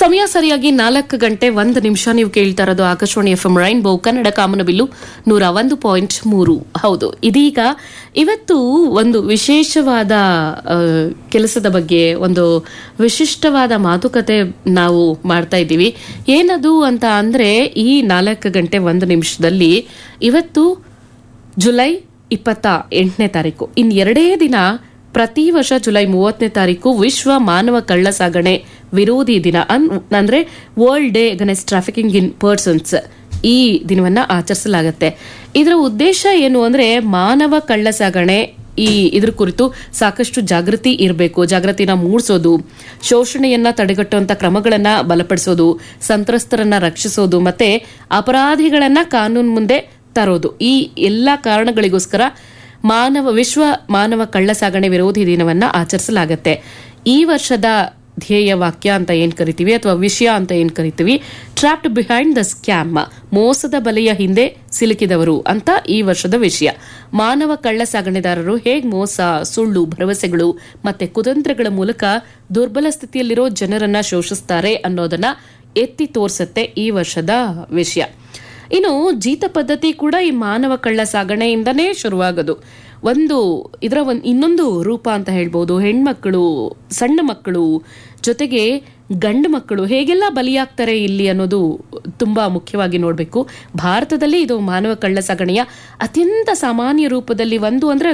ಸಮಯ ಸರಿಯಾಗಿ ನಾಲ್ಕು ಗಂಟೆ ಒಂದು ನಿಮಿಷ ನೀವು ಕೇಳ್ತಾ ಇರೋದು Akashvani F M rainbow Kannada ಕಾಮನಬಿಲ್ಲು ನೂರ ಒಂದು ಪಾಯಿಂಟ್ ಮೂರು ಹೌದು ಇದೀಗ ಇವತ್ತು ಒಂದು ವಿಶೇಷವಾದ ಆ, ಕೆಲಸದ ಬಗ್ಗೆ ಒಂದು ವಿಶಿಷ್ಟವಾದ ಮಾತುಕತೆ ನಾವು ಮಾಡ್ತಾ ಇದ್ದೀವಿ ಏನದು ಅಂತ ಅಂದ್ರೆ ಈ ನಾಲ್ಕು ಗಂಟೆ ಒಂದು ನಿಮಿಷದಲ್ಲಿ ಇವತ್ತು ಜುಲೈ ಇಪ್ಪತ್ತ ಎಂಟನೇ ತಾರೀಕು ಇನ್ ಎರಡೇ ದಿನ ಪ್ರತಿ ವರ್ಷ ಜುಲೈ ಮೂವತ್ತನೇ ತಾರೀಕು ವಿಶ್ವ ಮಾನವ ಕಳ್ಳ ಸಾಗಣೆ ವಿರೋಧಿ ದಿನ ಅನ್- ಅಂದ್ರೆ world day against trafficking in persons ಈ ದಿನವನ್ನ ಆಚರಿಸಲಾಗುತ್ತೆ ಇದರ ಉದ್ದೇಶ ಏನು ಅಂದ್ರೆ ಮಾನವ ಕಳ್ಳ ಸಾಗಣೆ ಈ ಇದ್ರ ಕುರಿತು ಸಾಕಷ್ಟು ಜಾಗೃತಿ ಇರಬೇಕು ಜಾಗೃತಿನ ಮೂಡಿಸೋದು ಶೋಷಣೆಯನ್ನ ತಡೆಗಟ್ಟುವಂತ ಕ್ರಮಗಳನ್ನ ಬಲಪಡಿಸೋದು ಸಂತ್ರಸ್ತರನ್ನ ರಕ್ಷಿಸೋದು ಮತ್ತೆ ಅಪರಾಧಿಗಳನ್ನ ಕಾನೂನು ಮುಂದೆ ತರೋದು ಈ ಎಲ್ಲಾ ಕಾರಣಗಳಿಗೋಸ್ಕರ ಮಾನವ ವಿಶ್ವ ಮಾನವ ಕಳ್ಳ ಸಾಗಣೆ ವಿರೋಧಿ ದಿನವನ್ನ ಆಚರಿಸಲಾಗುತ್ತೆ ಈ ವರ್ಷದ ಧ್ಯೇಯ ವಾಕ್ಯ ಅಂತ ಏನ್ ಕರಿತೀವಿ ಅಥವಾ ವಿಷಯ ಅಂತ ಏನ್ ಕರಿತೀವಿ ಟ್ರಾಪ್ಡ್ ಬಿಹೈಂಡ್ ದ ಸ್ಕ್ಯಾಮ್ ಮೋಸದ ಬಲೆಯ ಹಿಂದೆ ಸಿಲುಕಿದವರು ಅಂತ ಈ ವರ್ಷದ ವಿಷಯ ಮಾನವ ಕಳ್ಳ ಸಾಗಣೆದಾರರು ಹೇಗ್ ಮೋಸ ಸುಳ್ಳು ಭರವಸೆಗಳು ಮತ್ತೆ ಕುತಂತ್ರಗಳ ಮೂಲಕ ದುರ್ಬಲ ಸ್ಥಿತಿಯಲ್ಲಿರೋ ಜನರನ್ನ ಶೋಷಿಸ್ತಾರೆ ಅನ್ನೋದನ್ನ ಎತ್ತಿ ತೋರ್ಸತ್ತೆ ಈ ವರ್ಷದ ವಿಷಯ ಇನ್ನು ಜೀತ ಪದ್ಧತಿ ಕೂಡ ಈ ಮಾನವ ಕಳ್ಳ ಸಾಗಣೆಯಿಂದನೇ ಶುರುವಾಗೋದು ಒಂದು ಇದರ ಒಂದು ಇನ್ನೊಂದು ರೂಪ ಅಂತ ಹೇಳ್ಬೋದು ಹೆಣ್ಮಕ್ಕಳು ಸಣ್ಣ ಮಕ್ಕಳು ಜೊತೆಗೆ ಗಂಡು ಮಕ್ಕಳು ಹೇಗೆಲ್ಲ ಬಲಿಯಾಗ್ತಾರೆ ಇಲ್ಲಿ ಅನ್ನೋದು ತುಂಬಾ ಮುಖ್ಯವಾಗಿ ನೋಡಬೇಕು ಭಾರತದಲ್ಲಿ ಇದು ಮಾನವ ಕಳ್ಳ ಸಾಗಣೆಯ ಅತ್ಯಂತ ಸಾಮಾನ್ಯ ರೂಪದಲ್ಲಿ ಒಂದು ಅಂದ್ರೆ